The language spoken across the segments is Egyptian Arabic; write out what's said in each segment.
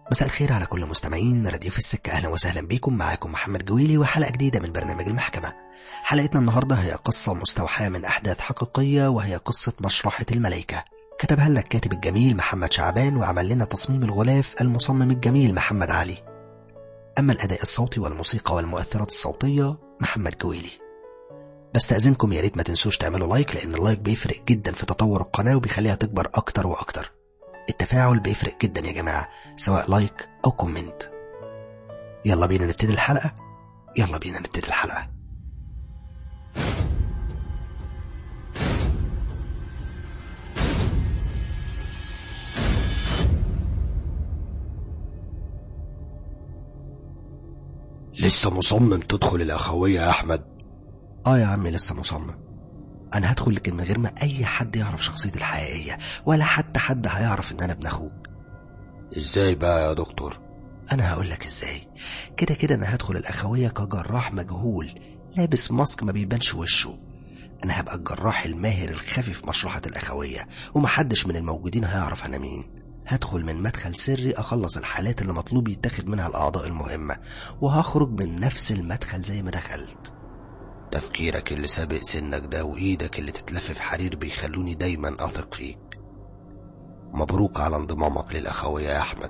مساء الخير على كل مستمعين راديو في السكة أهلا وسهلا بكم معاكم محمد جويلي وحلقة جديدة من برنامج المحكمة حلقتنا النهاردة هي قصة مستوحاة من أحداث حقيقية وهي قصة مشرحة الملايكة كتبها لنا الكاتب الجميل محمد شعبان وعمل لنا تصميم الغلاف المصمم الجميل محمد علي أما الأداء الصوتي والموسيقى والمؤثرات الصوتية محمد جويلي بستأذنكم يا ريت ما تنسوش تعملوا لايك لأن اللايك بيفرق جدا في تطور القناة وبيخليها تكبر أكتر وأكتر التفاعل بيفرق جدا يا جماعة سواء لايك أو كومنت يلا بينا نبتدي الحلقة يلا بينا نبتدي الحلقة لسه مصمم تدخل الأخوية يا أحمد اه يا عمي لسه مصمم انا هدخل لكن من غير ما اي حد يعرف شخصيتي الحقيقية ولا حتى حد هيعرف ان انا ابن اخوك إزاي بقى يا دكتور انا هقول لك ازاي كده كده انا هدخل الاخوية كجراح مجهول لابس ماسك ما بيبانش وشه انا هبقى الجراح الماهر الخفي في مشرحة الاخوية ومحدش من الموجودين هيعرف انا مين هدخل من مدخل سري اخلص الحالات اللي مطلوب يتاخد منها الاعضاء المهمة وهخرج من نفس المدخل زي ما دخلت تفكيرك اللي سابق سنك ده وإيدك اللي تتلف في حرير بيخلوني دايما أثق فيك مبروك على انضمامك للأخوية يا أحمد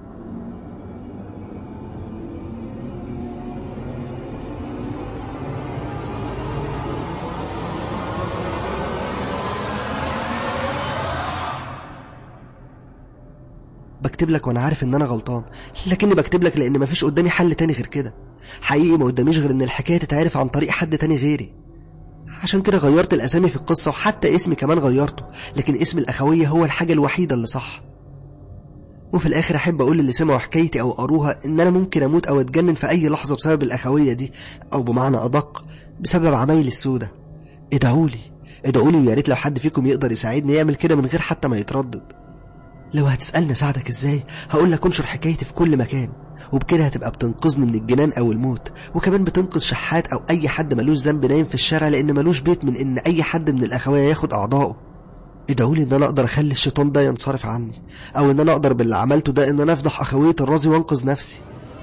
بكتب لك وانا عارف ان انا غلطان لكني بكتب لك لان مفيش قدامي حل تاني غير كده حقيقي ما قداميش غير ان الحكايه تتعرف عن طريق حد تاني غيري عشان كده غيرت الاسامي في القصه وحتى اسمي كمان غيرته لكن اسم الاخويه هو الحاجه الوحيده اللي صح وفي الاخر احب اقول للي سمعوا حكايتي او قروها ان انا ممكن اموت او اتجنن في اي لحظه بسبب الاخويه دي او بمعنى ادق بسبب عمايل السودة ادعوا لي ادعوا لي ويا ريت لو حد فيكم يقدر يساعدني يعمل كده من غير حتى ما يتردد لو هتسألني اساعدك ازاي هقول لك انشر حكايتي في كل مكان وبكده هتبقى بتنقذني من الجنان او الموت وكمان بتنقذ شحات او اي حد ملوش ذنب نايم في الشارع لان ملوش بيت من ان اي حد من الاخويا ياخد اعضائه ادعوا لي ان انا اقدر اخلي الشيطان ده ينصرف عني او ان انا اقدر باللي عملته ده ان انا افضح اخويه الرازي وانقذ نفسي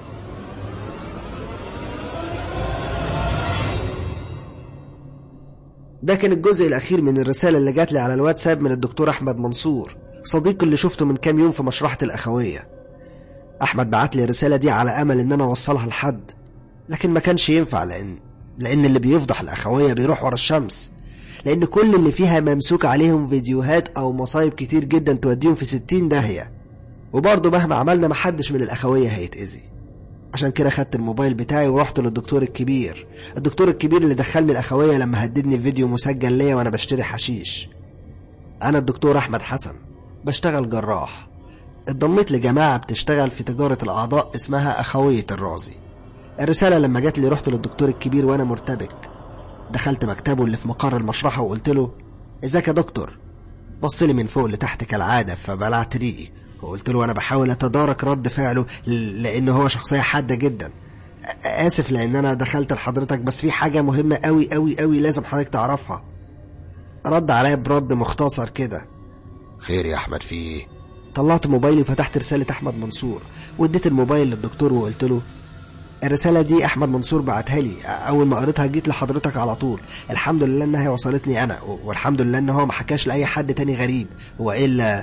ده كان الجزء الأخير من الرسالة اللي جات لي على الواتساب من الدكتور أحمد منصور صديقي اللي شفته من كام يوم في مشرحة الأخوية أحمد بعت لي الرسالة دي على أمل إن أنا أوصلها لحد لكن ما كانش ينفع لأن لأن اللي بيفضح الأخوية بيروح ورا الشمس لأن كل اللي فيها ممسوك عليهم فيديوهات أو مصايب كتير جدا توديهم في ستين داهية وبرضه مهما عملنا محدش من الأخوية هيتأذي عشان كده خدت الموبايل بتاعي ورحت للدكتور الكبير الدكتور الكبير اللي دخلني الأخوية لما هددني بفيديو مسجل ليا وأنا بشتري حشيش أنا الدكتور أحمد حسن بشتغل جراح اتضميت لجماعة بتشتغل في تجارة الأعضاء اسمها أخوية الرازي الرسالة لما جات لي رحت للدكتور الكبير وأنا مرتبك دخلت مكتبه اللي في مقر المشرحة وقلت له ازيك يا دكتور بص لي من فوق لتحت كالعادة فبلعت ريقي وقلت له أنا بحاول أتدارك رد فعله ل- لأنه هو شخصية حادة جدا آ- آسف لأن أنا دخلت لحضرتك بس في حاجة مهمة أوي أوي أوي لازم حضرتك تعرفها رد عليا برد مختصر كده خير يا أحمد في إيه طلعت موبايلي وفتحت رسالة أحمد منصور واديت الموبايل للدكتور وقلت له الرسالة دي أحمد منصور بعتها لي أول ما قريتها جيت لحضرتك على طول الحمد لله إنها وصلتني أنا و- والحمد لله إن هو ما حكاش لأي حد تاني غريب وإلا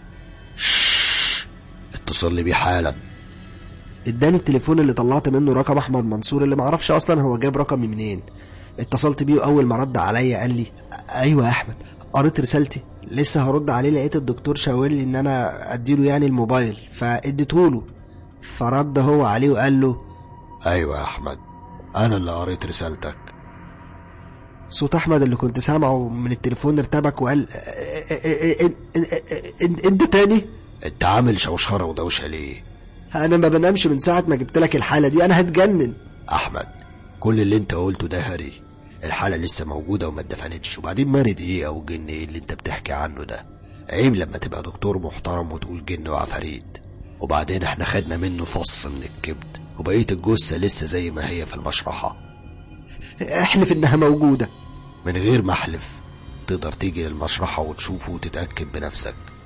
اتصل لي بيه حالا اداني التليفون اللي طلعت منه رقم أحمد منصور اللي معرفش أصلا هو جاب رقمي منين اتصلت بيه وأول ما رد عليا قال لي أيوة يا أحمد قريت رسالتي لسه هرد عليه لقيت الدكتور شاور لي إن أنا أديله يعني الموبايل فاديتهوله فرد هو عليه وقال له أيوة يا أحمد أنا اللي قريت رسالتك صوت احمد اللي كنت سامعه من التليفون ارتبك وقال "ا- ا- ا- ا- ا- انت تاني أنت عامل شوشرة ودوشة ليه انا ما بنامش من ساعه ما جبت لك الحاله دي انا هتجنن أحمد كل اللي أنت قلته ده هري الحالة لسه موجودة وما اتدفنتش وبعدين مرض إيه أو جن إيه اللي أنت بتحكي عنه ده عيب لما تبقى دكتور محترم وتقول جن وعفاريت وبعدين احنا خدنا منه فص من الكبد وبقية الجثة لسه زي ما هي في المشرحة احلف انها موجوده من غير ما احلف تقدر تيجي للمشرحة وتشوفه وتتأكد بنفسك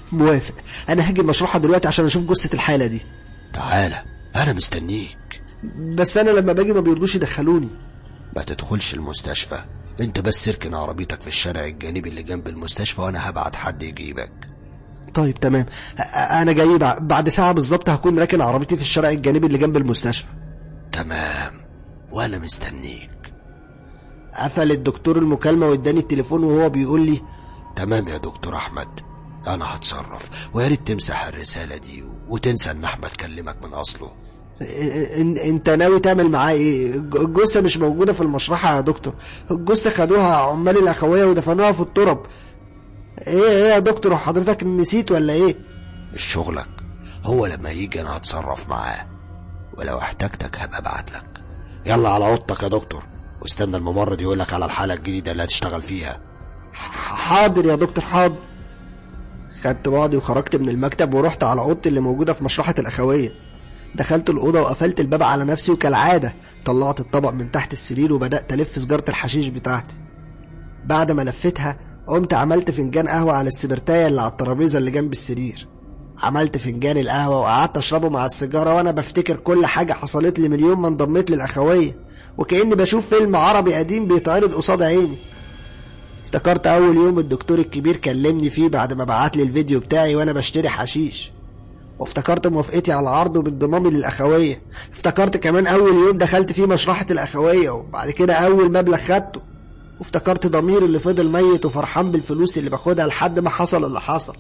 موافق انا هاجي المشرحة دلوقتي عشان اشوف جثة الحالة دي تعالى انا مستنيك بس انا لما باجي ما بيرضوش يدخلوني ما تدخلش المستشفى انت بس اركن عربيتك في الشارع الجانبي اللي جنب المستشفى وانا هبعت حد يجيبك طيب تمام أ- انا جاي بع- بعد ساعة بالظبط هكون راكن عربيتي في الشارع الجانبي اللي جنب المستشفى تمام وانا مستنيك قفل الدكتور المكالمة واداني التليفون وهو بيقول لي تمام يا دكتور احمد انا هتصرف ويا ريت تمسح الرسالة دي وتنسى ان احمد كلمك من اصله إن انت ناوي تعمل معاه ايه الج- الجثه مش موجوده في المشرحه يا دكتور الجثه خدوها عمال الاخويه ودفنوها في الترب ايه ايه يا دكتور وحضرتك نسيت ولا ايه مش شغلك هو لما يجي انا هتصرف معاه ولو احتجتك هبقى ابعت لك يلا على اوضتك يا دكتور واستنى الممرض يقول لك على الحالة الجديدة اللي هتشتغل فيها ح- حاضر يا دكتور حاضر خدت بعضي وخرجت من المكتب ورحت على اوضتي اللي موجوده في مشرحه الاخويه دخلت الأوضة وقفلت الباب على نفسي وكالعادة طلعت الطبق من تحت السرير وبدأت ألف سجارة الحشيش بتاعتي بعد ما لفتها قمت عملت فنجان قهوة على السبرتاية اللي على الترابيزة اللي جنب السرير عملت فنجان القهوة وقعدت أشربه مع السيجارة وأنا بفتكر كل حاجة حصلت لي من يوم ما انضميت للأخوية وكأني بشوف فيلم عربي قديم بيتعرض قصاد عيني افتكرت أول يوم الدكتور الكبير كلمني فيه بعد ما بعت لي الفيديو بتاعي وأنا بشتري حشيش وافتكرت موافقتي على العرض وبانضمامي للأخوية افتكرت كمان أول يوم دخلت فيه مشرحة الأخوية وبعد كده أول مبلغ خدته وافتكرت ضميري اللي فضل ميت وفرحان بالفلوس اللي باخدها لحد ما حصل اللي حصل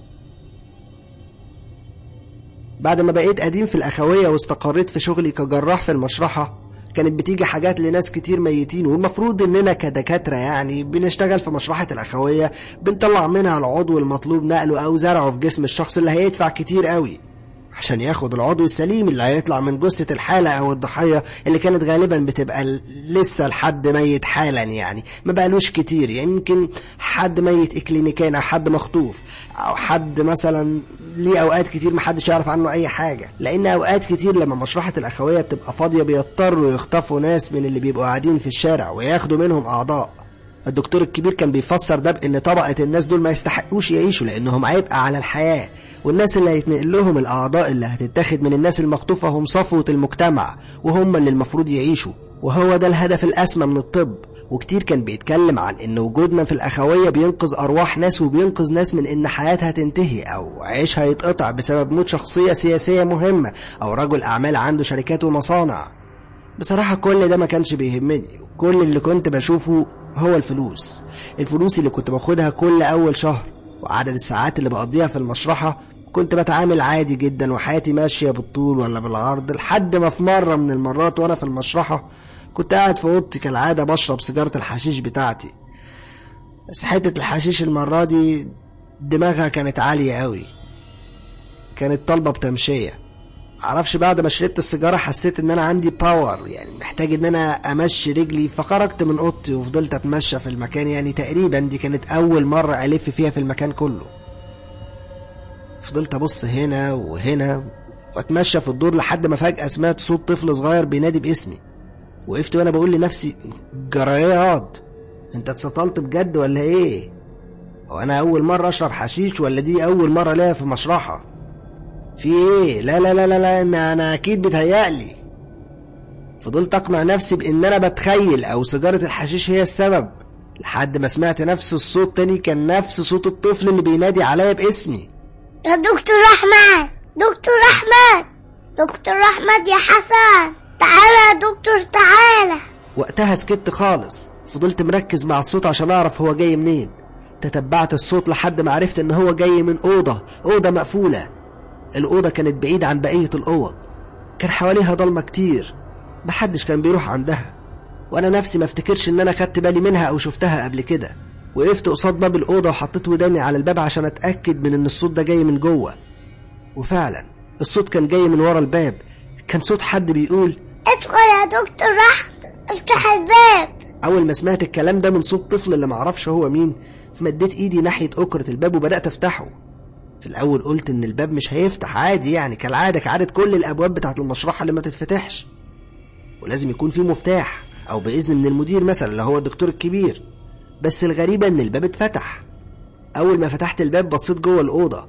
بعد ما بقيت قديم في الأخوية واستقريت في شغلي كجراح في المشرحة كانت بتيجي حاجات لناس كتير ميتين والمفروض اننا كدكاترة يعني بنشتغل في مشرحة الأخوية بنطلع منها العضو المطلوب نقله أو زرعه في جسم الشخص اللي هيدفع كتير قوي عشان ياخد العضو السليم اللي هيطلع من جثة الحالة أو الضحية اللي كانت غالبا بتبقى ل- لسه لحد ميت حالا يعني ما بقالوش كتير يعني يمكن حد ميت إكلينيكيا أو حد مخطوف أو حد مثلا ليه أوقات كتير محدش يعرف عنه أي حاجة لأن أوقات كتير لما مشرحة الأخوية بتبقى فاضية بيضطروا يخطفوا ناس من اللي بيبقوا قاعدين في الشارع وياخدوا منهم أعضاء الدكتور الكبير كان بيفسر ده بان طبقه الناس دول ما يستحقوش يعيشوا لانهم عبء على الحياه والناس اللي هيتنقل لهم الاعضاء اللي هتتاخد من الناس المخطوفه هم صفوه المجتمع وهم اللي المفروض يعيشوا وهو ده الهدف الاسمى من الطب وكتير كان بيتكلم عن ان وجودنا في الاخويه بينقذ ارواح ناس وبينقذ ناس من ان حياتها تنتهي او عيشها يتقطع بسبب موت شخصيه سياسيه مهمه او رجل اعمال عنده شركات ومصانع بصراحة كل ده ما كانش بيهمني كل اللي كنت بشوفه هو الفلوس الفلوس اللي كنت باخدها كل أول شهر وعدد الساعات اللي بقضيها في المشرحة كنت بتعامل عادي جدا وحياتي ماشية بالطول ولا بالعرض لحد ما في مرة من المرات وأنا في المشرحة كنت قاعد في أوضتي كالعادة بشرب سيجارة الحشيش بتاعتي بس حتة الحشيش المرة دي دماغها كانت عالية قوي كانت طالبة بتمشية معرفش بعد ما شربت السيجارة حسيت ان انا عندي باور يعني محتاج ان انا امشي رجلي فخرجت من اوضتي وفضلت اتمشى في المكان يعني تقريبا دي كانت اول مرة الف فيها في المكان كله فضلت ابص هنا وهنا واتمشى في الدور لحد ما فجأة سمعت صوت طفل صغير بينادي باسمي وقفت وانا بقول لنفسي جرايات انت اتسطلت بجد ولا ايه هو انا اول مرة اشرب حشيش ولا دي اول مرة ليا في مشرحة في ايه لا لا لا لا لا انا انا اكيد بتهيألي فضلت اقنع نفسي بان انا بتخيل او سيجارة الحشيش هي السبب لحد ما سمعت نفس الصوت تاني كان نفس صوت الطفل اللي بينادي عليا باسمي يا دكتور أحمد دكتور أحمد دكتور أحمد يا حسن تعالى يا دكتور تعالى وقتها سكت خالص فضلت مركز مع الصوت عشان اعرف هو جاي منين تتبعت الصوت لحد ما عرفت ان هو جاي من اوضه اوضه مقفوله الاوضه كانت بعيده عن بقيه الاوض كان حواليها ضلمه كتير محدش كان بيروح عندها وانا نفسي ما افتكرش ان انا خدت بالي منها او شفتها قبل كده وقفت قصاد باب الاوضه وحطيت وداني على الباب عشان اتاكد من ان الصوت ده جاي من جوه وفعلا الصوت كان جاي من ورا الباب كان صوت حد بيقول ادخل يا دكتور أحمد افتح الباب أول ما سمعت الكلام ده من صوت طفل اللي معرفش هو مين مديت إيدي ناحية أكرة الباب وبدأت أفتحه في الأول قلت إن الباب مش هيفتح عادي يعني كالعادة كعادة كل الأبواب بتاعة المشرحة اللي ما تتفتحش ولازم يكون في مفتاح أو بإذن من المدير مثلا اللي هو الدكتور الكبير بس الغريبة إن الباب اتفتح أول ما فتحت الباب بصيت جوه الأوضة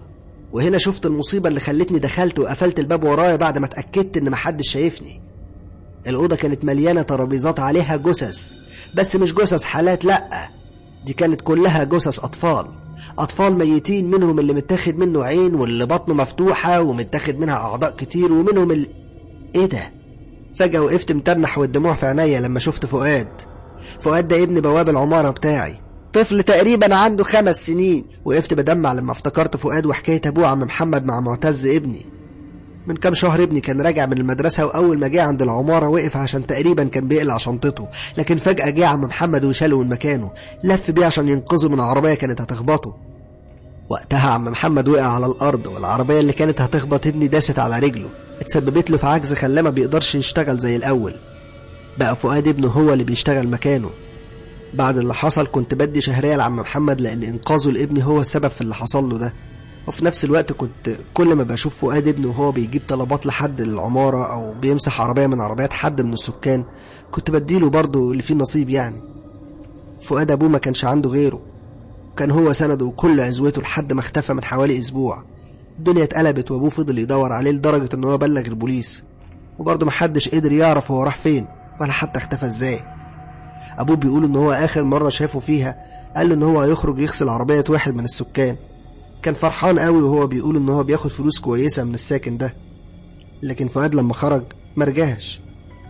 وهنا شفت المصيبة اللي خلتني دخلت وقفلت الباب ورايا بعد ما اتأكدت إن محدش شايفني الأوضة كانت مليانة ترابيزات عليها جثث بس مش جثث حالات لأ دي كانت كلها جثث أطفال أطفال ميتين منهم اللي متاخد منه عين واللي بطنه مفتوحة ومتاخد منها أعضاء كتير ومنهم اللي إيه ده؟ فجأة وقفت متنح والدموع في عينيا لما شفت فؤاد فؤاد ده ابن بواب العمارة بتاعي طفل تقريبا عنده خمس سنين وقفت بدمع لما افتكرت فؤاد وحكاية أبوه عم محمد مع معتز ابني من كام شهر ابني كان راجع من المدرسة وأول ما جه عند العمارة وقف عشان تقريبا كان بيقلع شنطته لكن فجأة جه عم محمد وشاله من مكانه لف بيه عشان ينقذه من عربية كانت هتخبطه وقتها عم محمد وقع على الأرض والعربية اللي كانت هتخبط ابني داست على رجله اتسببت له في عجز خلاه ما بيقدرش يشتغل زي الأول بقى فؤاد ابنه هو اللي بيشتغل مكانه بعد اللي حصل كنت بدي شهرية لعم محمد لأن إنقاذه لابني هو السبب في اللي حصل له ده وفي نفس الوقت كنت كل ما بشوف فؤاد ابني وهو بيجيب طلبات لحد العمارة أو بيمسح عربية من عربيات حد من السكان كنت بديله برضه اللي فيه نصيب يعني فؤاد أبوه ما كانش عنده غيره كان هو سنده وكل عزوته لحد ما اختفى من حوالي أسبوع الدنيا اتقلبت وأبوه فضل يدور عليه لدرجة إن هو بلغ البوليس وبرضه محدش قدر يعرف هو راح فين ولا حتى اختفى ازاي أبوه بيقول إن هو آخر مرة شافه فيها قال له إن هو هيخرج يغسل عربية واحد من السكان كان فرحان قوي وهو بيقول إن هو بياخد فلوس كويسة من الساكن ده لكن فؤاد لما خرج مرجعش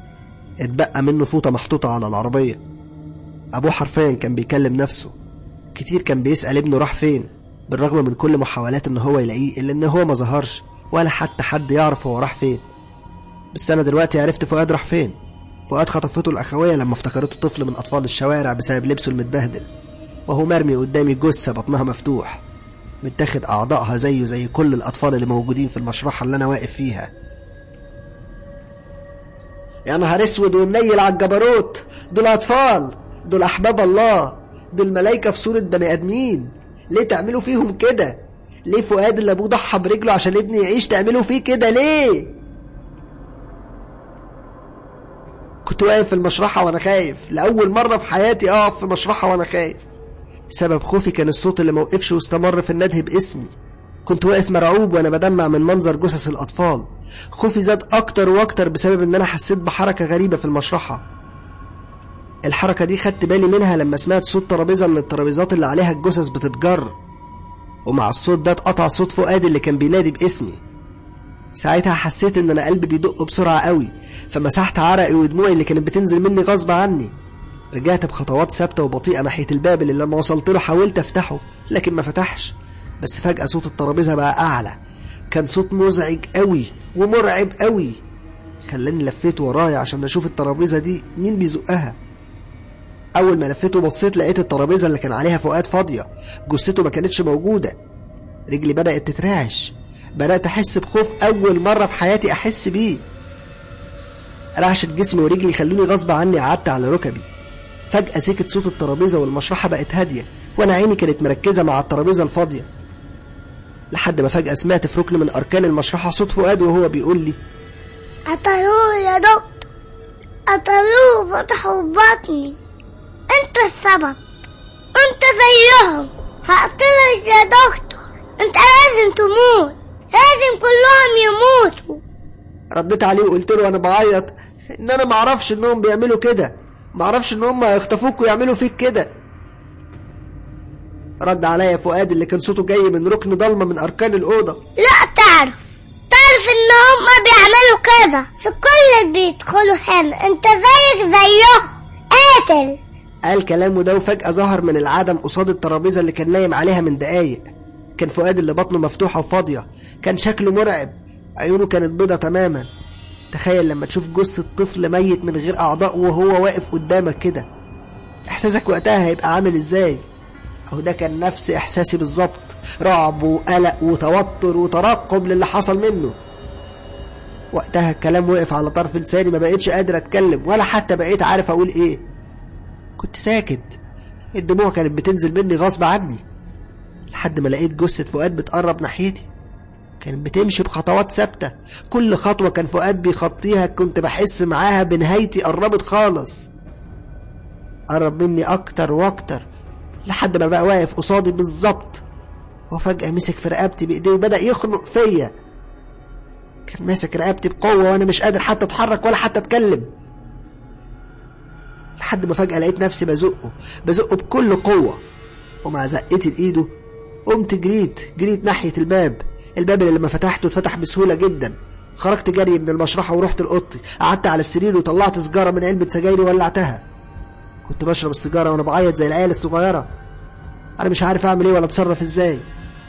اتبقى منه فوطة محطوطة على العربية أبوه حرفيا كان بيكلم نفسه كتير كان بيسأل ابنه راح فين بالرغم من كل محاولات إن هو يلاقيه إلا إن هو ما ظهرش ولا حتى حد يعرف هو راح فين بس أنا دلوقتي عرفت فؤاد راح فين فؤاد خطفته الأخوية لما افتكرته طفل من أطفال الشوارع بسبب لبسه المتبهدل وهو مرمي قدامي جثة بطنها مفتوح متاخد أعضائها زيه زي كل الأطفال اللي موجودين في المشرحة اللي أنا واقف فيها يا نهار اسود ومنيل على الجبروت دول أطفال دول أحباب الله دول ملايكة في صورة بني آدمين ليه تعملوا فيهم كده ليه فؤاد اللي أبوه ضحى برجله عشان ابني يعيش تعملوا فيه كده ليه كنت واقف في المشرحة وأنا خايف لأول مرة في حياتي أقف في مشرحة وأنا خايف سبب خوفي كان الصوت اللي موقفش واستمر في الندهي باسمي كنت واقف مرعوب وأنا بدمع من منظر جثث الأطفال خوفي زاد أكتر وأكتر بسبب إن أنا حسيت بحركة غريبة في المشرحة الحركة دي خدت بالي منها لما سمعت صوت ترابيزة من الترابيزات اللي عليها الجثث بتتجر ومع الصوت ده اتقطع صوت فؤاد اللي كان بينادي باسمي ساعتها حسيت ان انا قلبي بيدق بسرعة قوي فمسحت عرقي ودموعي اللي كانت بتنزل مني غصب عني رجعت بخطوات ثابتة وبطيئة ناحية الباب اللي لما وصلت له حاولت افتحه لكن ما فتحش بس فجأة صوت الترابيزة بقى أعلى كان صوت مزعج قوي ومرعب قوي خلاني لفيت ورايا عشان اشوف الترابيزة دي مين بيزقها اول ما لفيت وبصيت لقيت الترابيزة اللي كان عليها فؤاد فاضية جثته ما كانتش موجودة رجلي بدأت تترعش بدأت أحس بخوف أول مرة في حياتي أحس بيه رعشة جسمي ورجلي خلوني غصب عني قعدت على ركبي فجأة سكت صوت الترابيزة والمشرحة بقت هادية وأنا عيني كانت مركزة مع الترابيزة الفاضية لحد ما فجأة سمعت في ركن من أركان المشرحة صوت فؤاد وهو بيقول لي قتلوه يا دكتور قتلوه فتحوا بطني انت السبب انت زيهم هقتلك يا دكتور انت لازم تموت لازم كلهم يموتوا رديت عليه وقلت له أنا بعيط إن أنا معرفش إنهم بيعملوا كده معرفش إن هم هيخطفوك ويعملوا فيك كده رد عليا فؤاد اللي كان صوته جاي من ركن ضلمة من أركان الأوضة لا تعرف تعرف ان هما بيعملوا كده في كل اللي بيدخلوا هنا انت زيك زيهم قاتل قال كلامه ده وفجأة ظهر من العدم قصاد الترابيزة اللي كان نايم عليها من دقايق كان فؤاد اللي بطنه مفتوحة وفاضية كان شكله مرعب عيونه كانت بيضة تماما تخيل لما تشوف جثة طفل ميت من غير أعضاء وهو واقف قدامك كده إحساسك وقتها هيبقى عامل إزاي أهو ده كان نفس إحساسي بالظبط رعب وقلق وتوتر وترقب للي حصل منه وقتها الكلام وقف على طرف لساني ما بقيتش قادر أتكلم ولا حتى بقيت عارف أقول إيه كنت ساكت الدموع كانت بتنزل مني غصب عني لحد ما لقيت جثة فؤاد بتقرب ناحيتي كانت بتمشي بخطوات ثابتة كل خطوة كان فؤاد بيخطيها كنت بحس معاها بنهايتي قربت خالص قرب مني أكتر وأكتر لحد ما بقى واقف قصادي بالظبط وفجأة مسك في رقبتي بإيديه وبدأ يخنق فيا كان ماسك رقبتي بقوة وأنا مش قادر حتى أتحرك ولا حتى أتكلم لحد ما فجأة لقيت نفسي بزقه بزقه بكل قوة ومع زقتي لإيده قمت جريت جريت ناحية الباب الباب اللي لما فتحته اتفتح بسهولة جدا خرجت جري من المشرحة ورحت لأوضتي قعدت على السرير وطلعت سجارة من علبة سجايري وولعتها كنت بشرب السيجارة وأنا بعيط زي العيال الصغيرة أنا مش عارف أعمل إيه ولا أتصرف إزاي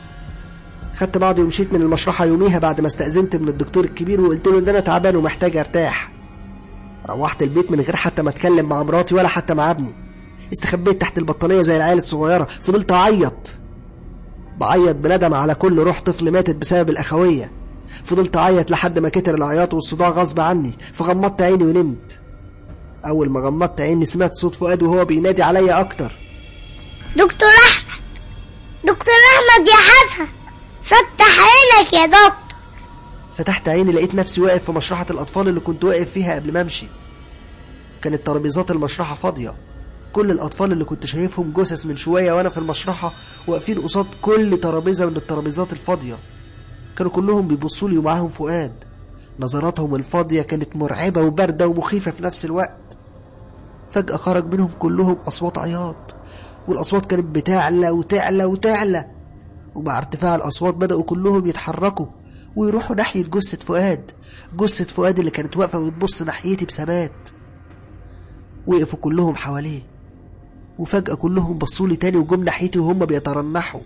خدت بعضي ومشيت من المشرحة يوميها بعد ما استأذنت من الدكتور الكبير وقلت له إن أنا تعبان ومحتاج أرتاح روحت البيت من غير حتى ما أتكلم مع مراتي ولا حتى مع ابني استخبيت تحت البطانية زي العيال الصغيرة فضلت أعيط بعيط بندم على كل روح طفل ماتت بسبب الأخوية فضلت أعيط لحد ما كتر العياط والصداع غصب عني فغمضت عيني ونمت أول ما غمضت عيني سمعت صوت فؤاد وهو بينادي عليا أكتر دكتور احمد دكتور احمد يا حسن فتح عينك يا دكتور فتحت عيني لقيت نفسي واقف في مشرحة الأطفال اللي كنت واقف فيها قبل ما أمشي كانت ترابيزات المشرحة فاضية كل الأطفال اللي كنت شايفهم جثث من شوية وأنا في المشرحة واقفين قصاد كل ترابيزة من الترابيزات الفاضية كانوا كلهم بيبصوا لي ومعاهم فؤاد نظراتهم الفاضية كانت مرعبة وباردة ومخيفة في نفس الوقت فجأة خرج منهم كلهم أصوات عياط والأصوات كانت بتعلى وتعلى وتعلى ومع ارتفاع الأصوات بدأوا كلهم يتحركوا ويروحوا ناحية جثة فؤاد جثة فؤاد اللي كانت واقفة وتبص ناحيتي بثبات وقفوا كلهم حواليه وفجأة كلهم بصوا لي تاني وجم ناحيتي وهم بيترنحوا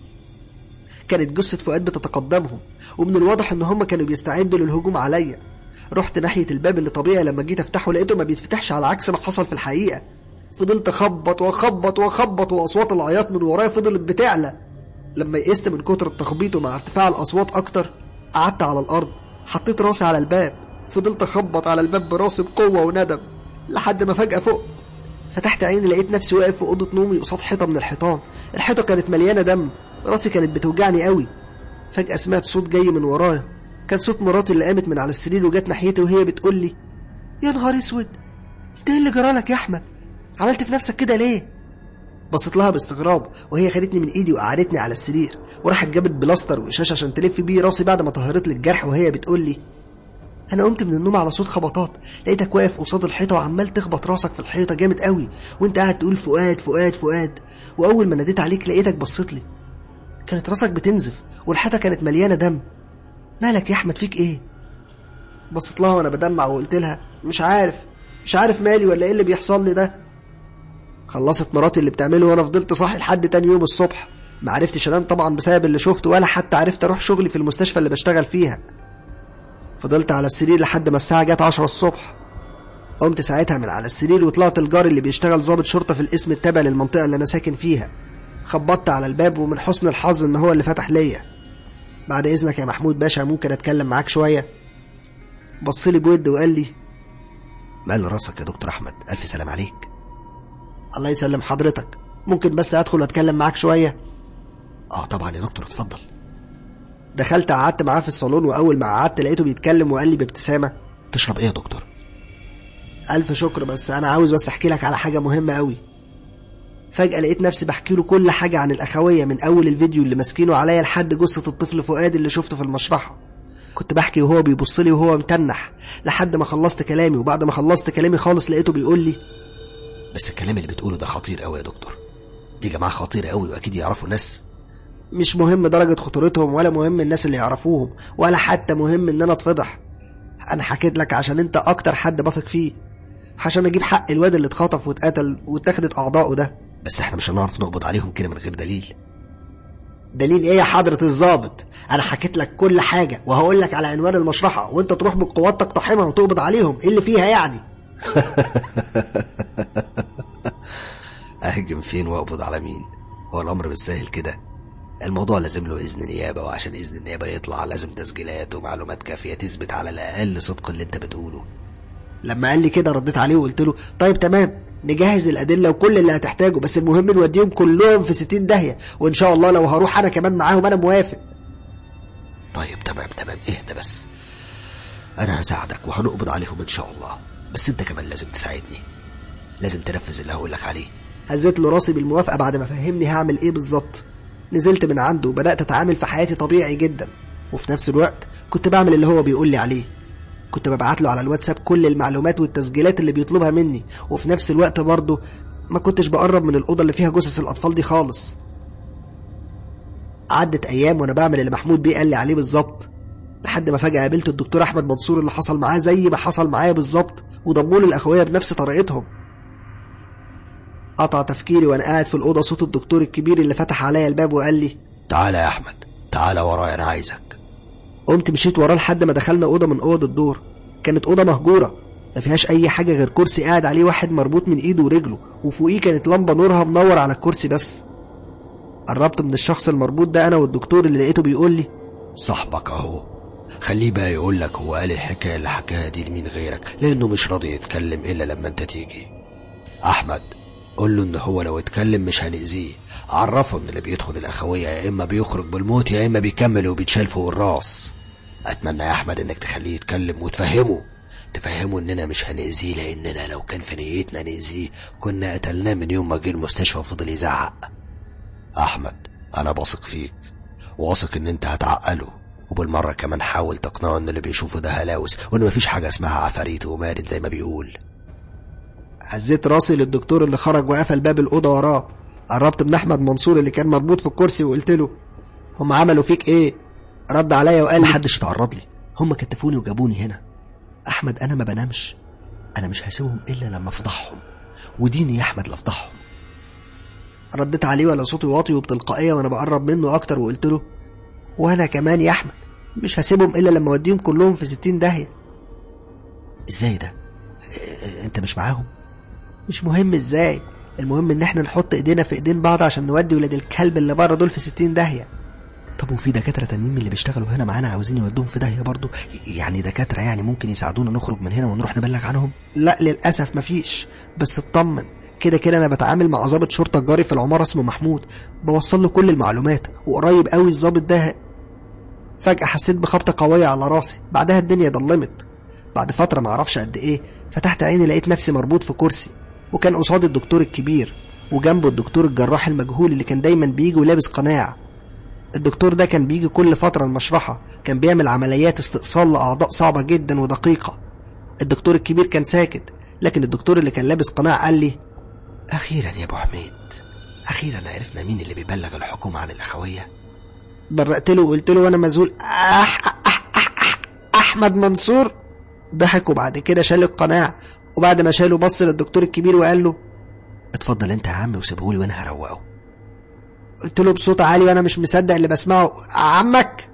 كانت جثة فؤاد بتتقدمهم ومن الواضح ان هم كانوا بيستعدوا للهجوم عليا رحت ناحية الباب اللي طبيعي لما جيت افتحه لقيته ما بيتفتحش على عكس ما حصل في الحقيقة فضلت اخبط واخبط واخبط واصوات العياط من ورايا فضلت بتعلى لما يئست من كتر التخبيط ومع ارتفاع الاصوات اكتر قعدت على الارض حطيت راسي على الباب فضلت اخبط على الباب براسي بقوه وندم لحد ما فجاه فقت فتحت عيني لقيت نفسي واقف في اوضه نومي قصاد حيطه من الحيطان الحيطه كانت مليانه دم راسي كانت بتوجعني قوي فجاه سمعت صوت جاي من ورايا كان صوت مراتي اللي قامت من على السرير وجت ناحيتي وهي بتقول لي يا نهار اسود انت ايه اللي جرالك يا احمد عملت في نفسك كده ليه بصيت لها باستغراب وهي خدتني من ايدي وقعدتني على السرير وراحت جابت بلاستر وشاشه عشان تلف بيه راسي بعد ما طهرت لي الجرح وهي بتقول لي انا قمت من النوم على صوت خبطات لقيتك واقف قصاد الحيطه وعمال تخبط راسك في الحيطه جامد قوي وانت قاعد تقول فؤاد فؤاد فؤاد واول ما ناديت عليك لقيتك بصيت لي كانت راسك بتنزف والحيطه كانت مليانه دم مالك يا احمد فيك ايه بصيت لها وانا بدمع وقلت لها مش عارف مش عارف مالي ولا ايه اللي بيحصل لي ده خلصت مراتي اللي بتعمله وانا فضلت صاحي لحد تاني يوم الصبح ما عرفتش انام طبعا بسبب اللي شفته ولا حتى عرفت اروح شغلي في المستشفى اللي بشتغل فيها فضلت على السرير لحد ما الساعه جت 10 الصبح قمت ساعتها من على السرير وطلعت الجار اللي بيشتغل ضابط شرطه في القسم التابع للمنطقه اللي انا ساكن فيها خبطت على الباب ومن حسن الحظ ان هو اللي فتح ليا بعد اذنك يا محمود باشا ممكن اتكلم معاك شويه بصلي بود وقال لي مال راسك يا دكتور احمد الف سلام عليك الله يسلم حضرتك ممكن بس ادخل واتكلم معاك شويه اه طبعا يا دكتور اتفضل دخلت قعدت معاه في الصالون واول ما قعدت لقيته بيتكلم وقال لي بابتسامه تشرب ايه يا دكتور الف شكر بس انا عاوز بس احكي لك على حاجه مهمه قوي فجاه لقيت نفسي بحكي له كل حاجه عن الاخويه من اول الفيديو اللي ماسكينه عليا لحد جثه الطفل فؤاد اللي شفته في المشرحه كنت بحكي وهو بيبص لي وهو متنح لحد ما خلصت كلامي وبعد ما خلصت كلامي خالص لقيته بيقول لي بس الكلام اللي بتقوله ده خطير قوي يا دكتور دي جماعه خطيره قوي واكيد يعرفوا ناس مش مهم درجة خطورتهم ولا مهم الناس اللي يعرفوهم ولا حتى مهم ان انا اتفضح انا حكيت لك عشان انت اكتر حد بثق فيه عشان اجيب حق الواد اللي اتخطف واتقتل واتاخدت اعضائه ده بس احنا مش هنعرف نقبض عليهم كده من غير دليل دليل ايه يا حضرة الضابط انا حكيت لك كل حاجة وهقول لك على عنوان المشرحة وانت تروح بالقوات تقتحمها وتقبض عليهم ايه اللي فيها يعني اهجم فين واقبض على مين هو الامر مش سهل كده الموضوع لازم له اذن نيابه وعشان اذن النيابه يطلع لازم تسجيلات ومعلومات كافيه تثبت على الاقل صدق اللي انت بتقوله لما قال لي كده رديت عليه وقلت له طيب تمام نجهز الادله وكل اللي هتحتاجه بس المهم نوديهم كلهم في 60 داهيه وان شاء الله لو هروح انا كمان معاهم انا موافق طيب تمام تمام اهدى بس انا هساعدك وهنقبض عليهم ان شاء الله بس انت كمان لازم تساعدني لازم تنفذ اللي هقولك عليه هزيت له راسي بالموافقه بعد ما فهمني هعمل ايه بالظبط نزلت من عنده وبدأت أتعامل في حياتي طبيعي جدا وفي نفس الوقت كنت بعمل اللي هو بيقول لي عليه كنت ببعت له على الواتساب كل المعلومات والتسجيلات اللي بيطلبها مني وفي نفس الوقت برضه ما كنتش بقرب من الأوضة اللي فيها جثث الأطفال دي خالص عدت أيام وأنا بعمل اللي محمود بيه قال لي عليه بالظبط لحد ما فجأة قابلت الدكتور أحمد منصور اللي حصل معاه زي ما حصل معايا بالظبط وضموا لي الأخوية بنفس طريقتهم قطع تفكيري وأنا قاعد في الأوضة صوت الدكتور الكبير اللي فتح عليا الباب وقال لي تعالى يا أحمد تعالى ورايا أنا عايزك قمت مشيت وراه لحد ما دخلنا أوضة من أوض الدور كانت أوضة مهجورة ما فيهاش أي حاجة غير كرسي قاعد عليه واحد مربوط من إيده ورجله وفوقيه كانت لمبة نورها منور على الكرسي بس قربت من الشخص المربوط ده أنا والدكتور اللي لقيته بيقول لي صاحبك أهو خليه بقى يقول لك هو قال الحكاية اللي حكاها دي لمين غيرك لأنه مش راضي يتكلم إلا لما أنت تيجي أحمد قول له إن هو لو اتكلم مش هنأذيه عرفه إن اللي بيدخل الأخوية يا إما بيخرج بالموت يا إما بيكمل وبيتشال فوق الراس أتمنى يا أحمد إنك تخليه يتكلم وتفهمه تفهمه إننا مش هنأذيه لأننا لو كان في نيتنا نأذيه كنا قتلناه من يوم ما جه المستشفى وفضل يزعق أحمد أنا بثق فيك واثق إن أنت هتعقله وبالمرة كمان حاول تقنعه إن اللي بيشوفه ده هلاوس وإن مفيش حاجة اسمها عفاريت ومارد زي ما بيقول هزيت راسي للدكتور اللي خرج وقفل باب الأوضة وراه قربت من أحمد منصور اللي كان مربوط في الكرسي وقلت له هم عملوا فيك إيه؟ رد عليا وقال لي محدش اتعرض لي هم كتفوني وجابوني هنا أحمد أنا ما بنامش أنا مش هسيبهم إلا لما أفضحهم وديني يا أحمد لأفضحهم رديت عليه ولا صوتي واطي وبتلقائية وأنا بقرب منه أكتر وقلت له وأنا كمان يا أحمد مش هسيبهم إلا لما أوديهم كلهم في ستين داهية إزاي ده؟ إيه- أنت مش معاهم؟ مش مهم إزاي المهم إن إحنا نحط إيدينا في إيدين بعض عشان نودي ولاد الكلب اللي بره دول في ستين داهية طب وفي دكاترة تانيين من اللي بيشتغلوا هنا معانا عاوزين يودوهم في داهية برضه يعني دكاترة يعني ممكن يساعدونا نخرج من هنا ونروح نبلغ عنهم لا للأسف مفيش بس اطمن كده كده أنا بتعامل مع ضابط شرطة جاري في العمارة اسمه محمود بوصل له كل المعلومات وقريب قوي الضابط ده فجأة حسيت بخبطة قوية على راسي بعدها الدنيا ضلمت بعد فترة معرفش قد إيه فتحت عيني لقيت نفسي مربوط في كرسي وكان قصادي الدكتور الكبير وجنبه الدكتور الجراح المجهول اللي كان دايما بيجي ولابس قناع الدكتور ده كان بيجي كل فترة المشرحة كان بيعمل عمليات استئصال لأعضاء صعبة جدا ودقيقة الدكتور الكبير كان ساكت لكن الدكتور اللي كان لابس قناع قال لي أخيرا يا أبو حميد أخيرا عرفنا مين اللي بيبلغ الحكومة عن الأخوية برقت له وقلت له وانا مذهول أح أح أح أح احمد منصور ضحك وبعد كده شال القناع وبعد ما شاله بص للدكتور الكبير وقال له اتفضل أنت يا عم وسيبهولي وأنا هروقه قلت له بصوت عالي وانا مش مصدق اللي بسمعه عمك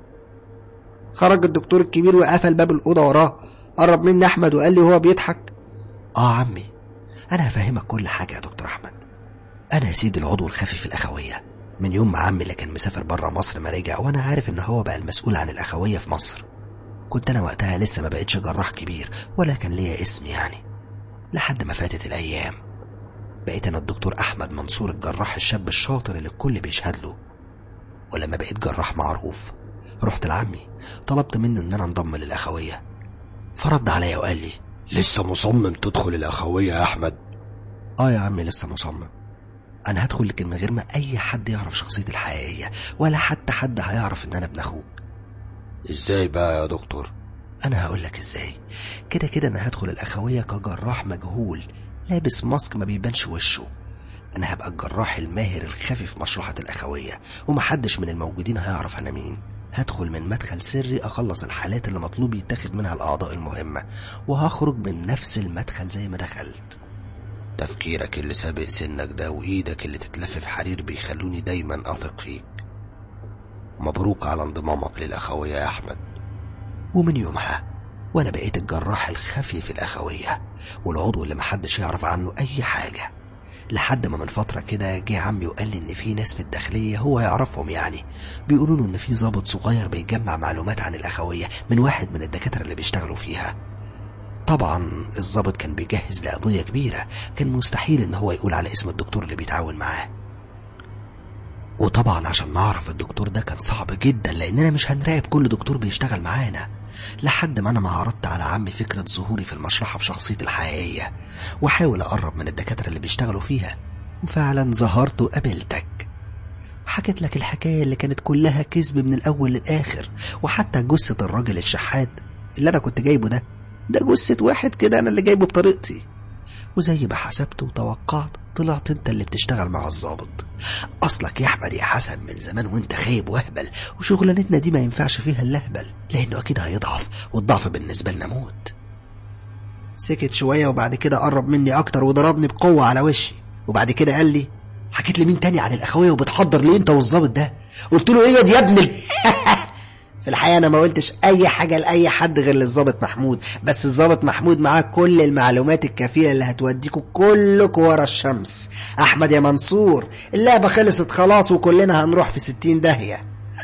خرج الدكتور الكبير وقفل باب الاوضه وراه قرب مني احمد وقال لي وهو بيضحك آه عمي أنا هفهمك كل حاجة يا دكتور أحمد أنا يا سيدي العضو الخفي في الأخوية من يوم ما عمي اللي كان مسافر بره مصر ما رجع وأنا عارف إن هو بقى المسؤول عن الأخوية في مصر كنت أنا وقتها لسه ما بقتش جراح كبير ولا كان ليا اسم يعني لحد ما فاتت الأيام بقيت أنا الدكتور أحمد منصور الجراح الشاب الشاطر اللي الكل بيشهد له ولما بقيت جراح معروف رحت لعمي طلبت منه إن أنا انضم للأخوية فرد عليا وقال لي لسه مصمم تدخل الأخوية يا أحمد اه يا عمي لسه مصمم انا هدخل لكن من غير ما اي حد يعرف شخصيتي الحقيقيه ولا حتى حد هيعرف ان انا ابن اخوك إزاي بقى يا دكتور انا هقول لك ازاي كده كده انا هدخل الاخويه كجراح مجهول لابس ماسك ما بيبانش وشه انا هبقى الجراح الماهر الخفي في مشرحه الاخويه ومحدش من الموجودين هيعرف انا مين هدخل من مدخل سري اخلص الحالات اللي مطلوب يتاخد منها الاعضاء المهمه وهخرج من نفس المدخل زي ما دخلت تفكيرك اللي سابق سنك ده وإيدك اللي تتلف في حرير بيخلوني دايما أثق فيك مبروك على انضمامك للأخوية يا أحمد ومن يومها وانا بقيت الجراح الخفي في الاخويه والعضو اللي محدش يعرف عنه اي حاجه لحد ما من فترة كده جه عمي وقال لي إن في ناس في الداخلية هو يعرفهم يعني بيقولوا له إن في ضابط صغير بيجمع معلومات عن الأخوية من واحد من الدكاترة اللي بيشتغلوا فيها طبعا الضابط كان بيجهز لقضية كبيرة كان مستحيل إن هو يقول على اسم الدكتور اللي بيتعاون معاه وطبعا عشان نعرف الدكتور ده كان صعب جدا لأننا مش هنراقب كل دكتور بيشتغل معانا لحد ما أنا ما عرضت على عمي فكرة ظهوري في المشرحة بشخصيتي الحقيقية وأحاول أقرب من الدكاترة اللي بيشتغلوا فيها وفعلا ظهرت وقابلتك حكيت لك الحكاية اللي كانت كلها كذب من الأول للآخر وحتى جثة الراجل الشحات اللي أنا كنت جايبه ده ده جثة واحد كده أنا اللي جايبه بطريقتي وزي ما حسبت وتوقعت طلعت انت اللي بتشتغل مع الظابط اصلك يا احمد يا حسن من زمان وانت خايب وهبل وشغلانتنا دي ما ينفعش فيها اللهبل لانه اكيد هيضعف والضعف بالنسبه لنا موت سكت شويه وبعد كده قرب مني اكتر وضربني بقوه على وشي وبعد كده قال لي حكيت لي مين تاني عن الاخويه وبتحضر ليه انت والظابط ده قلت له ايه دي يا ابني في الحقيقه انا ما قلتش اي حاجه لاي حد غير للظابط محمود بس الظابط محمود معاه كل المعلومات الكافيه اللي هتوديكوا كلكوا ورا الشمس احمد يا منصور اللعبه خلصت خلاص وكلنا هنروح في ستين داهيه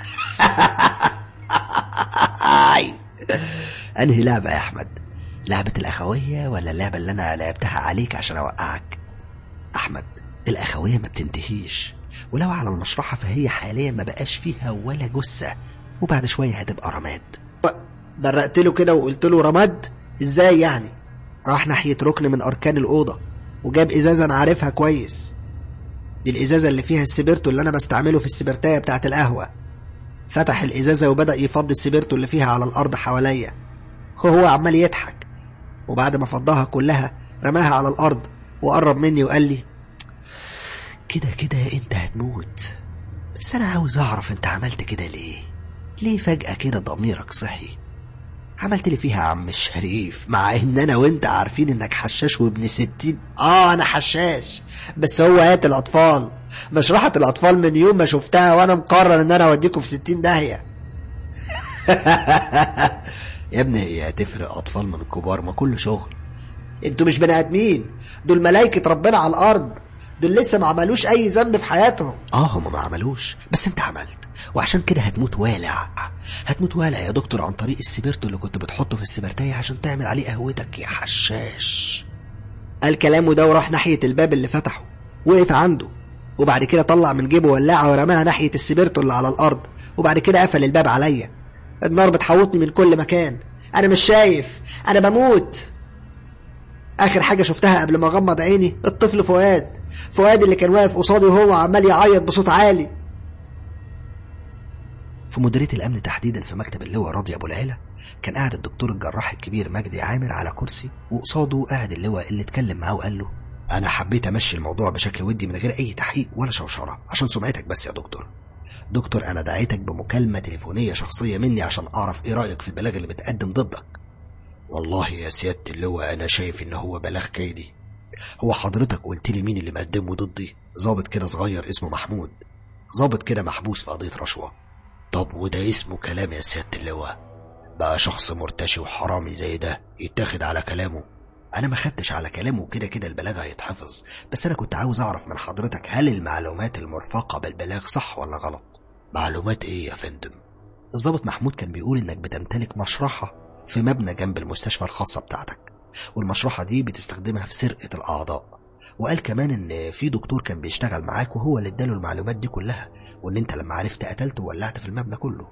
انهي لعبه يا احمد لعبه الاخويه ولا اللعبه اللي انا لعبتها عليك عشان اوقعك احمد الاخويه ما بتنتهيش ولو على المشرحه فهي حاليا ما بقاش فيها ولا جثه وبعد شويه هتبقى رماد برقت له كده وقلت له رماد ازاي يعني راح ناحيه ركن من اركان الاوضه وجاب ازازه انا عارفها كويس دي الازازه اللي فيها السبرتو اللي انا بستعمله في السبرتايه بتاعه القهوه فتح الازازه وبدا يفضي السبرتو اللي فيها على الارض حواليا وهو عمال يضحك وبعد ما فضاها كلها رماها على الارض وقرب مني وقال لي كده كده انت هتموت بس انا عاوز اعرف انت عملت كده ليه ليه فجأة كده ضميرك صحي عملت لي فيها عم الشريف مع ان انا وانت عارفين انك حشاش وابن ستين اه انا حشاش بس هو هات الاطفال مشرحة الاطفال من يوم ما شفتها وانا مقرر ان انا اوديكم في ستين داهية يا ابني هي هتفرق اطفال من كبار ما كله شغل انتوا مش بني ادمين دول ملايكة ربنا على الارض دول لسه ما عملوش اي ذنب في حياتهم اه هما ما عملوش بس انت عملت وعشان كده هتموت والع هتموت والع يا دكتور عن طريق السبرتو اللي كنت بتحطه في السبرتاية عشان تعمل عليه قهوتك يا حشاش قال كلامه ده وراح ناحية الباب اللي فتحه وقف عنده وبعد كده طلع من جيبه ولاعة ورماها ناحية السبرتو اللي على الأرض وبعد كده قفل الباب عليا النار بتحوطني من كل مكان أنا مش شايف أنا بموت آخر حاجة شفتها قبل ما أغمض عيني الطفل فؤاد فؤاد اللي كان واقف قصادي وهو عمال يعيط بصوت عالي في مديرية الأمن تحديدا في مكتب اللواء راضي أبو العلا كان قاعد الدكتور الجراح الكبير مجدي عامر على كرسي وقصاده قاعد اللواء اللي اتكلم معاه وقال له أنا حبيت أمشي الموضوع بشكل ودي من غير أي تحقيق ولا شوشرة عشان سمعتك بس يا دكتور دكتور أنا دعيتك بمكالمة تليفونية شخصية مني عشان أعرف إيه رأيك في البلاغ اللي متقدم ضدك والله يا سيادة اللواء أنا شايف إن هو بلاغ كيدي هو حضرتك قلت لي مين اللي مقدمه ضدي ظابط كده صغير اسمه محمود ظابط كده محبوس في قضية رشوة طب وده اسمه كلام يا سيادة اللواء بقى شخص مرتشي وحرامي زي ده يتاخد على كلامه انا ما خدتش على كلامه وكده كده البلاغ هيتحفظ بس انا كنت عاوز اعرف من حضرتك هل المعلومات المرفقة بالبلاغ صح ولا غلط معلومات ايه يا فندم الظابط محمود كان بيقول انك بتمتلك مشرحة في مبنى جنب المستشفى الخاصة بتاعتك والمشرحة دي بتستخدمها في سرقة الأعضاء وقال كمان إن في دكتور كان بيشتغل معاك وهو اللي اداله المعلومات دي كلها وإن أنت لما عرفت قتلته وولعت في المبنى كله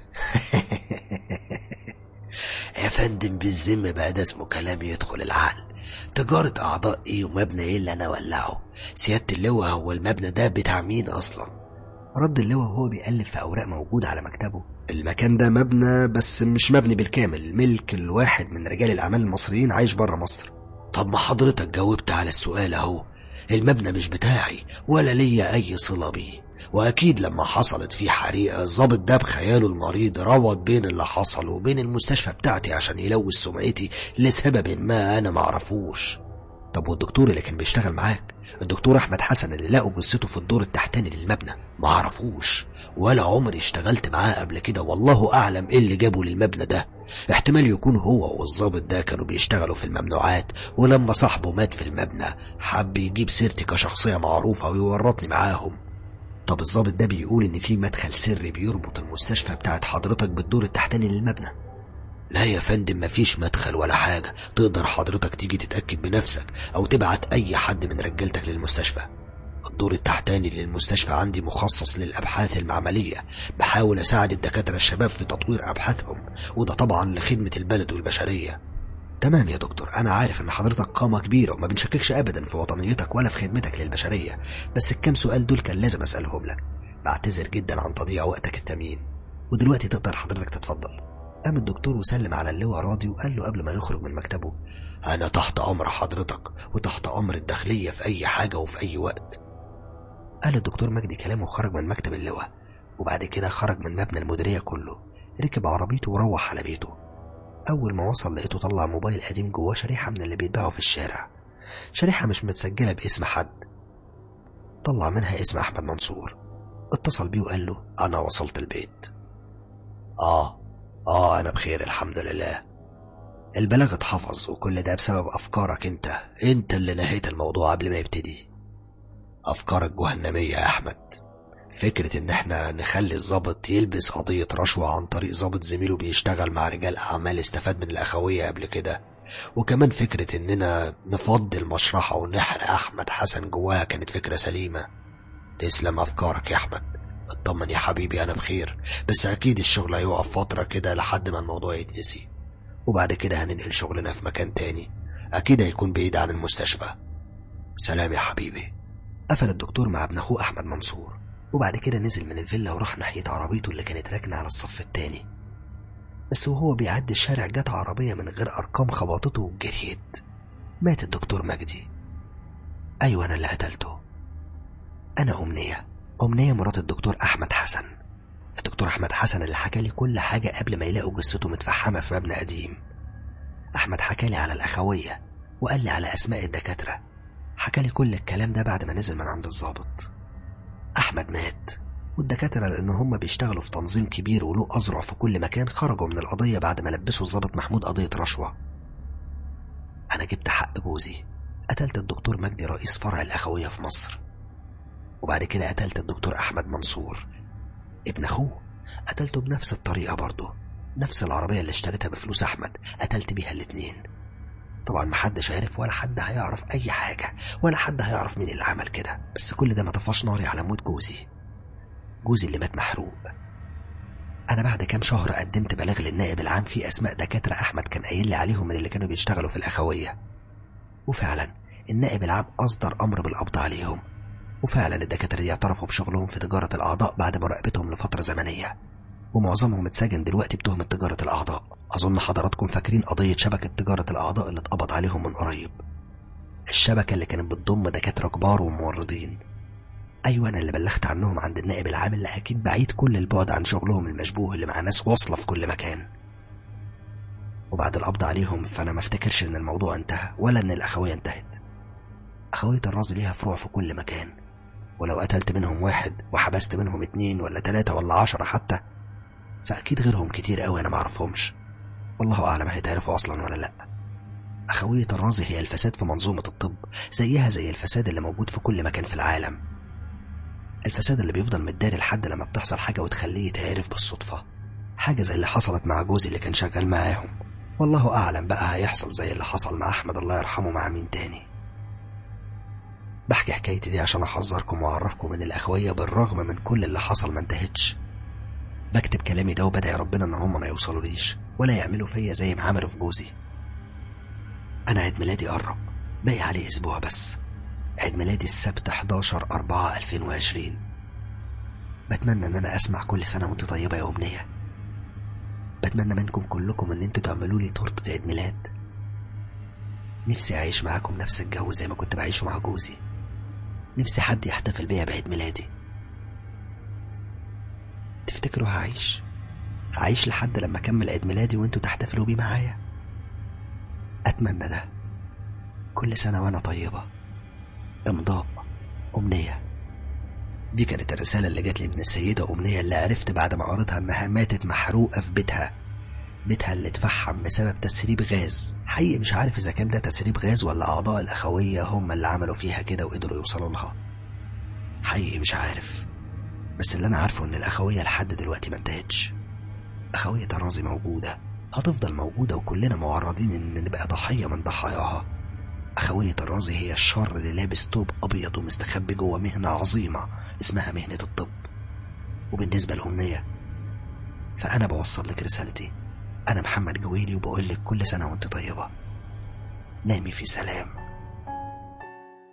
يا فندم بالذم بقى ده اسمه كلام يدخل العقل تجارة أعضاء إيه ومبنى إيه اللي أنا ولعه سيادة اللواء هو المبنى ده بتاع مين أصلا رد اللواء وهو بيقلب في أوراق موجودة على مكتبه المكان ده مبنى بس مش مبني بالكامل ملك الواحد من رجال الأعمال المصريين عايش بره مصر طب ما حضرتك جاوبت على السؤال أهو المبنى مش بتاعي ولا ليا أي صلة بيه وأكيد لما حصلت فيه حريقة الظابط ده بخياله المريض روض بين اللي حصل وبين المستشفى بتاعتي عشان يلوث سمعتي لسبب ما أنا معرفوش طب والدكتور اللي كان بيشتغل معاك الدكتور أحمد حسن اللي لقوا جثته في الدور التحتاني للمبنى معرفوش ولا عمري اشتغلت معاه قبل كده والله أعلم إيه اللي جابه للمبنى ده احتمال يكون هو والظابط ده كانوا بيشتغلوا في الممنوعات ولما صاحبه مات في المبنى حب يجيب سيرتي كشخصية معروفة ويورطني معاهم طب الظابط ده بيقول ان في مدخل سري بيربط المستشفى بتاعت حضرتك بالدور التحتاني للمبنى لا يا فندم مفيش مدخل ولا حاجة تقدر حضرتك تيجي تتأكد بنفسك أو تبعت أي حد من رجالتك للمستشفى الدور التحتاني للمستشفى عندي مخصص للأبحاث المعملية بحاول أساعد الدكاترة الشباب في تطوير أبحاثهم وده طبعا لخدمة البلد والبشرية تمام يا دكتور أنا عارف إن حضرتك قامة كبيرة وما بنشككش أبدا في وطنيتك ولا في خدمتك للبشرية بس الكام سؤال دول كان لازم أسألهم لك بعتذر جدا عن تضييع وقتك الثمين ودلوقتي تقدر حضرتك تتفضل قام الدكتور وسلم على اللواء راضي وقال له قبل ما يخرج من مكتبه أنا تحت أمر حضرتك وتحت أمر الداخلية في أي حاجة وفي أي وقت قال الدكتور مجدي كلامه وخرج من مكتب اللواء وبعد كده خرج من مبنى المديرية كله ركب عربيته وروح على بيته أول ما وصل لقيته طلع موبايل قديم جواه شريحة من اللي بيتباعوا في الشارع شريحة مش متسجلة باسم حد طلع منها اسم أحمد منصور اتصل بيه وقال له أنا وصلت البيت آه آه أنا بخير الحمد لله البلاغ اتحفظ وكل ده بسبب أفكارك أنت أنت اللي نهيت الموضوع قبل ما يبتدي أفكارك جهنمية يا أحمد فكرة إن إحنا نخلي الظابط يلبس قضية رشوة عن طريق ظابط زميله بيشتغل مع رجال أعمال استفاد من الأخوية قبل كده وكمان فكرة إننا نفضي المشرحة ونحرق أحمد حسن جواها كانت فكرة سليمة تسلم أفكارك يا أحمد اطمن يا حبيبي أنا بخير بس أكيد الشغل هيقف فترة كده لحد ما الموضوع يتنسي وبعد كده هننقل شغلنا في مكان تاني أكيد هيكون بعيد عن المستشفى سلام يا حبيبي قفل الدكتور مع ابن أخوه أحمد منصور وبعد كده نزل من الفيلا وراح ناحية عربيته اللي كانت راكنة على الصف التاني بس وهو بيعدي الشارع جت عربية من غير أرقام خبطته وجريت مات الدكتور مجدي أيوة أنا اللي قتلته أنا أمنية أمنية مرات الدكتور أحمد حسن الدكتور أحمد حسن اللي حكى لي كل حاجة قبل ما يلاقوا جثته متفحمة في مبنى قديم أحمد حكى لي على الأخوية وقال لي على أسماء الدكاترة حكى لي كل الكلام ده بعد ما نزل من عند الضابط أحمد مات والدكاترة لأن هم بيشتغلوا في تنظيم كبير وله أذرع في كل مكان خرجوا من القضية بعد ما لبسوا الضابط محمود قضية رشوة أنا جبت حق جوزي قتلت الدكتور مجدي رئيس فرع الأخوية في مصر وبعد كده قتلت الدكتور أحمد منصور ابن أخوه قتلته بنفس الطريقة برضه نفس العربية اللي اشتريتها بفلوس أحمد قتلت بيها الاتنين طبعا محدش عارف ولا حد هيعرف أي حاجة ولا حد هيعرف مين اللي عمل كده بس كل ده ما طفاش ناري على موت جوزي جوزي اللي مات محروق أنا بعد كام شهر قدمت بلاغ للنائب العام في أسماء دكاترة أحمد كان قايل لي عليهم من اللي كانوا بيشتغلوا في الأخوية وفعلا النائب العام أصدر أمر بالقبض عليهم وفعلا الدكاترة دي اعترفوا بشغلهم في تجارة الأعضاء بعد مراقبتهم لفترة زمنية ومعظمهم اتسجن دلوقتي بتهمة تجارة الأعضاء أظن حضراتكم فاكرين قضية شبكة تجارة الأعضاء اللي اتقبض عليهم من قريب الشبكة اللي كانت بتضم دكاترة كبار وممرضين أيوة أنا اللي بلغت عنهم عند النائب العام اللي أكيد بعيد كل البعد عن شغلهم المشبوه اللي مع ناس واصلة في كل مكان وبعد القبض عليهم فأنا ما افتكرش إن الموضوع انتهى ولا إن الأخوية انتهت أخوية الرازي ليها فروع في كل مكان ولو قتلت منهم واحد وحبست منهم اتنين ولا تلاتة ولا عشرة حتى فأكيد غيرهم كتير أوي أنا معرفهمش والله أعلم هيتعرفوا أصلا ولا لأ أخوية الرازي هي الفساد في منظومة الطب زيها زي الفساد اللي موجود في كل مكان في العالم الفساد اللي بيفضل متداري لحد لما بتحصل حاجة وتخليه يتعرف بالصدفة حاجة زي اللي حصلت مع جوزي اللي كان شغال معاهم والله أعلم بقى هيحصل زي اللي حصل مع أحمد الله يرحمه مع مين تاني بحكي حكايتي دي عشان أحذركم وأعرفكم إن الأخوية بالرغم من كل اللي حصل ما انتهتش بكتب كلامي ده وبدعي ربنا إن هم ما يوصلوليش ولا يعملوا فيا زي ما عملوا في جوزي أنا عيد ميلادي قرب باقي عليه أسبوع بس عيد ميلادي السبت 11 4 2020 بتمنى إن أنا أسمع كل سنة وأنت طيبة يا أمنية بتمنى منكم كلكم إن أنتوا تعملوا لي تورتة عيد ميلاد نفسي أعيش معاكم نفس الجو زي ما كنت بعيشه مع جوزي نفسي حد يحتفل بيا بعيد ميلادي تفتكروا هعيش هعيش لحد لما أكمل عيد ميلادي وأنتوا تحتفلوا بيه معايا أتمنى ده كل سنة وأنا طيبة إمضاء أمنية دي كانت الرسالة اللي جات لي من السيدة أمنية اللي عرفت بعد ما قريتها إنها ماتت محروقة في بيتها بيتها اللي اتفحم بسبب تسريب غاز حقيقي مش عارف إذا كان ده تسريب غاز ولا أعضاء الأخوية هم اللي عملوا فيها كده وقدروا يوصلوا لها حقيقي مش عارف بس اللي أنا عارفه إن الأخوية لحد دلوقتي ما انتهتش أخوية الرازي موجودة هتفضل موجودة وكلنا معرضين إن نبقى ضحية من ضحاياها أخوية الرازي هي الشر اللي لابس توب أبيض ومستخبي جوه مهنة عظيمة اسمها مهنة الطب وبالنسبة لأمنية فأنا بوصل لك رسالتي أنا محمد جويلي وبقول لك كل سنة وأنت طيبة نامي في سلام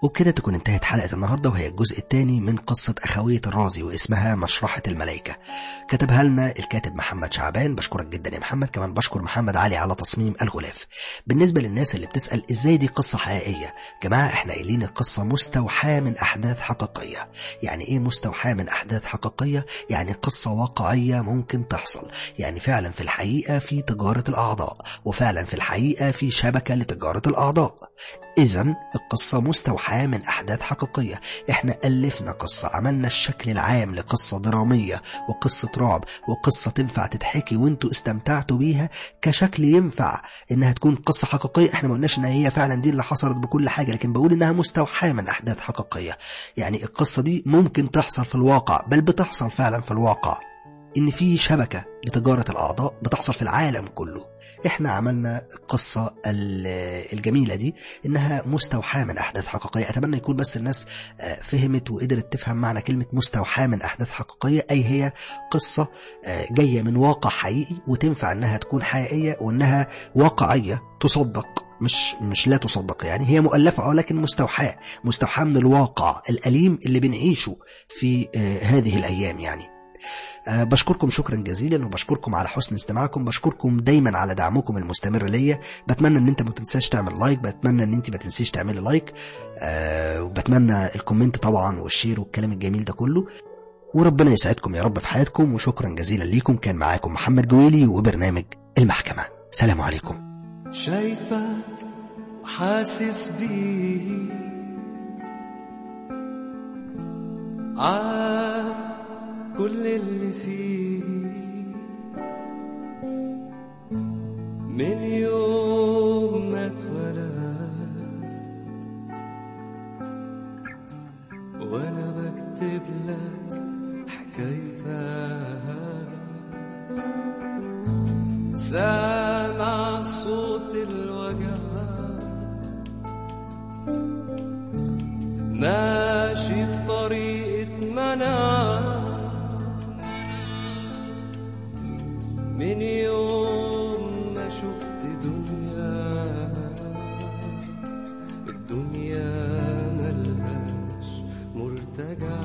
وبكده تكون انتهت حلقة النهاردة وهي الجزء الثاني من قصة أخوية الرازي واسمها مشرحة الملائكة كتبها لنا الكاتب محمد شعبان بشكرك جدا يا محمد كمان بشكر محمد علي على تصميم الغلاف بالنسبة للناس اللي بتسأل ازاي دي قصة حقيقية جماعة احنا قايلين القصة مستوحاة من أحداث حقيقية يعني ايه مستوحاة من أحداث حقيقية يعني قصة واقعية ممكن تحصل يعني فعلا في الحقيقة في تجارة الأعضاء وفعلا في الحقيقة في شبكة لتجارة الأعضاء إذا القصة مستوحاة من أحداث حقيقية إحنا ألفنا قصة عملنا الشكل العام لقصة درامية وقصة رعب وقصة تنفع تتحكي وانتوا استمتعتوا بيها كشكل ينفع إنها تكون قصة حقيقية إحنا ما قلناش إن هي فعلا دي اللي حصلت بكل حاجة لكن بقول إنها مستوحاة من أحداث حقيقية يعني القصة دي ممكن تحصل في الواقع بل بتحصل فعلا في الواقع إن في شبكة لتجارة الأعضاء بتحصل في العالم كله احنا عملنا القصة الجميلة دي انها مستوحاة من احداث حقيقية اتمنى يكون بس الناس فهمت وقدرت تفهم معنى كلمة مستوحاة من احداث حقيقية اي هي قصة جاية من واقع حقيقي وتنفع انها تكون حقيقية وانها واقعية تصدق مش مش لا تصدق يعني هي مؤلفة اه لكن مستوحاة مستوحاة من الواقع الأليم اللي بنعيشه في هذه الأيام يعني أه بشكركم شكرا جزيلا وبشكركم على حسن استماعكم بشكركم دايما على دعمكم المستمر ليا بتمنى ان انت ما تنساش تعمل لايك بتمنى ان انت ما تنسيش تعملي لايك أه وبتمنى الكومنت طبعا والشير والكلام الجميل ده كله وربنا يسعدكم يا رب في حياتكم وشكرا جزيلا ليكم كان معاكم محمد جويلي وبرنامج المحكمة سلام عليكم شايفة وحاسس بيه عارف كل اللي فيه من يوم ما اتولد وانا بكتب لك حكايتها سامع صوت الوجع ماشي في طريقة منع من يوم ما شفت دنيا الدنيا ملهاش مرتجع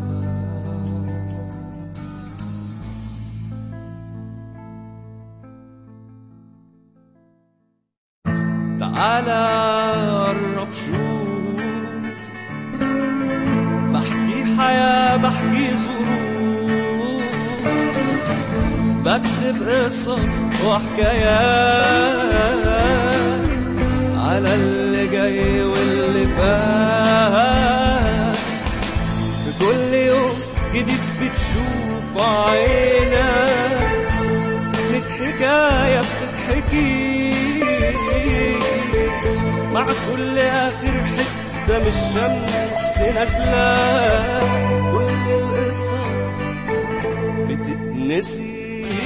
تعالى قرب شوف بحكي حياة بحكي ظروف بكتب قصص وحكايات على اللي جاي واللي فات في كل يوم جديد بتشوف عينك لك حكاية بتتحكي مع كل آخر حتة من الشمس نازلة كل القصص بتتنسي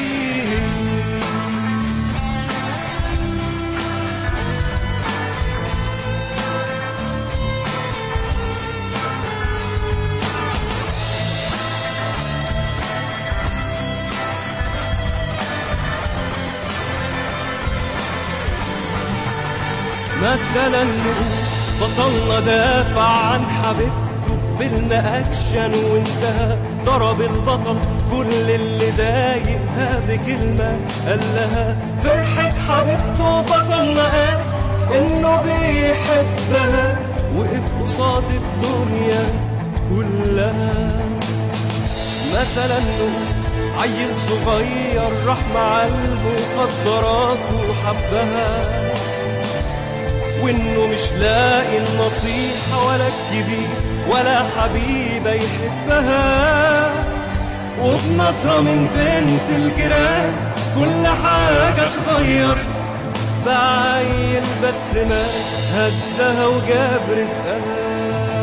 مثلا نقول بطلنا دافع عن حبيبته في فيلم اكشن وانتهى ضرب البطل كل اللي ضايقها بكلمه قال لها فرحه حبيبته بطلنا قال انه بيحبها وقف قصاد الدنيا كلها مثلا نقول عيل صغير راح مع المخدرات وحبها وانه مش لاقي النصيحة ولا الكبير ولا حبيبة يحبها وبنظرة من بنت الجيران كل حاجة اتغيرت بعيل بس ما هزها وجاب رزقها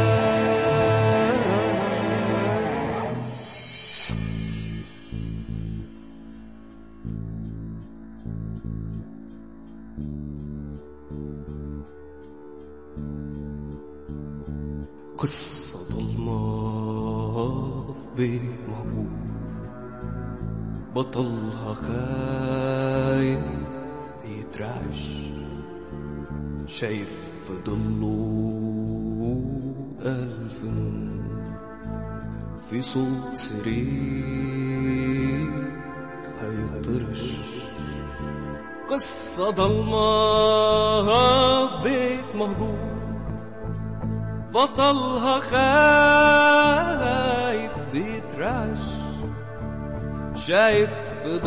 قصة ضلمة في بيت مهجور بطلها خايف يترعش شايف في ضله ألف نور في صوت سرير هيطرش قصة ضلمة في بيت مهجور بطلها خايف بيترعش شايف في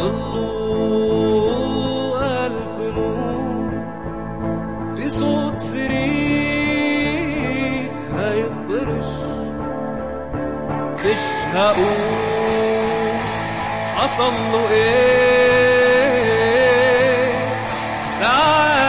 ضله ألف نور في صوت سرير هيطرش مش هقول حصل له ايه تعال